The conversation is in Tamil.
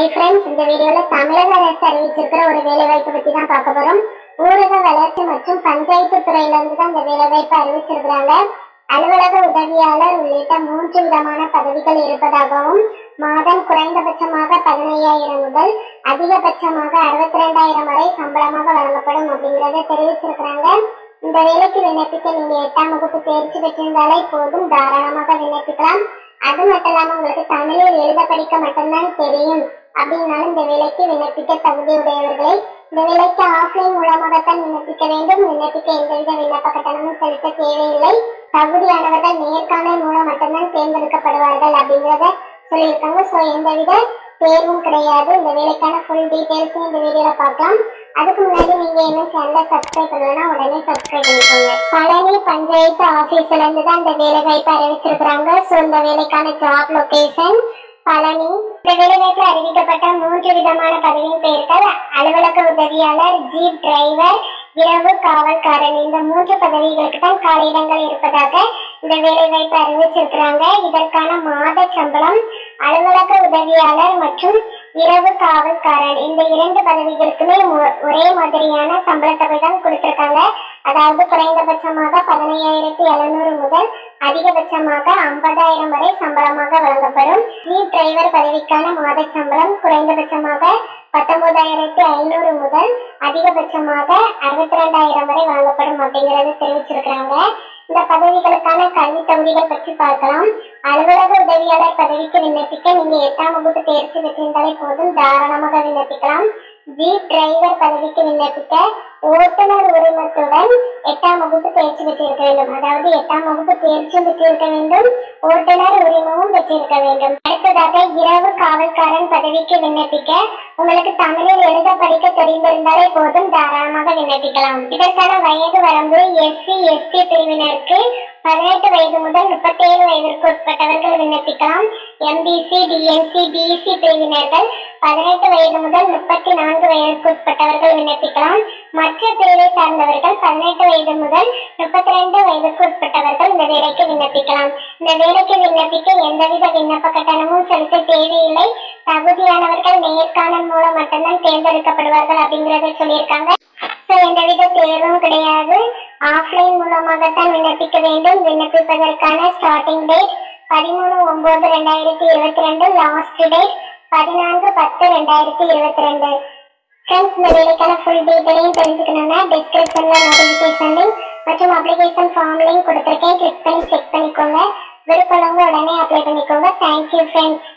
ஹாய் ஃப்ரெண்ட்ஸ் இந்த வீடியோல தமிழக அரசு அறிவிச்சிருக்கிற ஒரு வேலைவாய்ப்பு பத்தி தான் பார்க்க போறோம் ஊரக வளர்ச்சி மற்றும் பஞ்சாயத்து துறையில இருந்து தான் இந்த வேலைவாய்ப்பு அறிவிச்சிருக்கிறாங்க அலுவலக உதவியாளர் உள்ளிட்ட மூன்று விதமான பதவிகள் இருப்பதாகவும் மாதம் குறைந்தபட்சமாக பதினையாயிரம் முதல் அதிகபட்சமாக அறுபத்தி ரெண்டாயிரம் வரை சம்பளமாக வழங்கப்படும் அப்படிங்கறத தெரிவிச்சிருக்கிறாங்க இந்த வேலைக்கு விண்ணப்பிக்க நீங்க எட்டாம் வகுப்பு தேர்ச்சி பெற்றிருந்தாலே போதும் தாராளமாக விண்ணப்பிக்கலாம் அது மட்டும் இல்லாம உங்களுக்கு தமிழில் எழுத படிக்க மட்டும்தான் தெரியும் அப்படின்னாலும் இந்த வேலைக்கு விண்ணப்பிக்க தகுதி உடையவர்களை இந்த வேலைக்கு ஆஃப்லைன் மூலமாகத்தான் விண்ணப்பிக்க வேண்டும் விண்ணப்பிக்க எந்தவித விண்ணப்ப கட்டணமும் செலுத்த தேவையில்லை தகுதியானவர்கள் நேர்காணல் மூலம் மட்டும்தான் தேர்ந்தெடுக்கப்படுவார்கள் அப்படிங்கிறத சொல்லியிருக்காங்க ஸோ எந்தவித தேர்வும் கிடையாது இந்த வேலைக்கான ஃபுல் டீடைல்ஸும் இந்த வீடியோல பார்க்கலாம் அதுக்கு முன்னாடி நீங்க இன்னும் சேனலை சப்ஸ்கிரைப் பண்ணலன்னா உடனே சப்ஸ்கிரைப் பண்ணிக்கோங்க பழனி பஞ்சாயத்து ஆபீஸ்ல இருந்து தான் இந்த வேலை வாய்ப்பு அறிவிச்சிருக்கிறாங்க ஸோ இந்த வேலைக்கான ஜாப் லொகேஷன் பழனி இந்த வேலைவாய்ப்பில் அறிவிக்கப்பட்ட மூன்று விதமான பதவியின் பெயர்கள் அலுவலக உதவியாளர் ஜீப் டிரைவர் இரவு காவல்காரன் இந்த மூன்று பதவிகளுக்கு தான் காலியிடங்கள் இருப்பதாக இந்த வேலைவாய்ப்பு அறிவிச்சிருக்கிறாங்க இதற்கான மாத சம்பளம் அலுவலக உதவியாளர் மற்றும் இரவு காவல்காரன் இந்த இரண்டு பதவிகளுக்குமே ஒ- ஒரே மாதிரியான சம்பள தொகை தான் கொடுத்திருக்காங்க அதாவது குறைந்தபட்சமாக பதினையாயிரத்தி எழுநூறு முதல் அதிகபட்சமாக ஐம்பதாயிரம் வரை சம்பளமாக வழங்கப்படும் ஜீப் டிரைவர் பதவிக்கான மாத சம்பளம் குறைந்தபட்சமாக பத்தொன்பதாயிரத்தி ஐநூறு முதல் அதிகபட்சமாக அறுபத்தி ரெண்டாயிரம் வரை வழங்கப்படும் அப்படிங்கறது தெரிவிச்சிருக்கிறாங்க இந்த பதவிகளுக்கான கல்வி தகுதிகள் பற்றி பார்க்கலாம் அலுவலக உதவியாளர் பதவிக்கு விண்ணப்பிக்க நீங்க எட்டாம் வகுப்பு தேர்ச்சி பெற்றிருந்தாலே போதும் தாராளமாக விண்ணப்பிக்கலாம் ஜீப் டிரைவர் பதவிக்கு விண்ணப்பிக்க ஓட்டுநர் உரிமத்துடன் எட்டாம் வகுப்பு தேர்ச்சி பெற்றிருக்க வேண்டும் அதாவது எட்டாம் வகுப்பு தேர்ச்சியும் பெற்றிருக்க வேண்டும் ஓட்டுநர் உரிமமும் பெற்றிருக்க வேண்டும் அடுத்ததாக இரவு காவல்காரன் பதவிக்கு விண்ணப்பிக்க உங்களுக்கு தமிழில் எழுத படிக்க தெரிந்திருந்தாலே போதும் தாராளமாக விண்ணப்பிக்கலாம் இதற்கான வயது வரம்பு எஸ்சி எஸ்டி பிரிவினருக்கு பதினெட்டு வயது முதல் முப்பத்தேழு வயதிற்கு உட்பட்டவர்கள் விண்ணப்பிக்கலாம் எம்பிசி டிஎன்சி பிசி பிரிவினர்கள் பதினெட்டு வயது முதல் முப்பத்தி நான்கு வயதுக்கு உட்பட்டவர்கள் விண்ணப்பிக்கலாம் மற்ற பிரிவை சார்ந்தவர்கள் பதினெட்டு வயது முதல் முப்பத்தி ரெண்டு வயதுக்கு உட்பட்டவர்கள் இந்த வேலைக்கு விண்ணப்பிக்கலாம் இந்த வேலைக்கு விண்ணப்பிக்க எந்தவித விண்ணப்ப கட்டணமும் செலுத்த தேவையில்லை தகுதியானவர்கள் நேர்காணல் மூலம் மட்டும்தான் தேர்ந்தெடுக்கப்படுவார்கள் அப்படிங்கறத சொல்லியிருக்காங்க ஸோ எந்தவித தேர்வும் கிடையாது ஆஃப்லைன் மூலமாகத்தான் விண்ணப்பிக்க வேண்டும் விண்ணப்பிப்பதற்கான ஸ்டார்டிங் டேட் பதிமூணு ஒன்பது ரெண்டாயிரத்தி இருபத்தி ரெண்டு லாஸ்ட் டேட் பதினான்கு பத்து ரெண்டாயிரத்தி இருபத்தி ரெண்டு ஃப்ரெண்ட்ஸ் இந்த வேலைக்கான ஃபுல் டீட்டெயிலையும் தெரிஞ்சுக்கணும்னா டிஸ்கிரிப்ஷனில் நோட்டிஃபிகேஷன் லிங்க் மற்றும் அப்ளிகேஷன் ஃபார்ம் லிங்க் கொடுத்துருக்கேன் கிளிக் பண்ணி செக் பண்ணிக்கோங்க விருப்பம் உடனே அப்ளை பண்ணிக்கோங்க தேங்க்யூ ஃப்ரெண்ட்ஸ்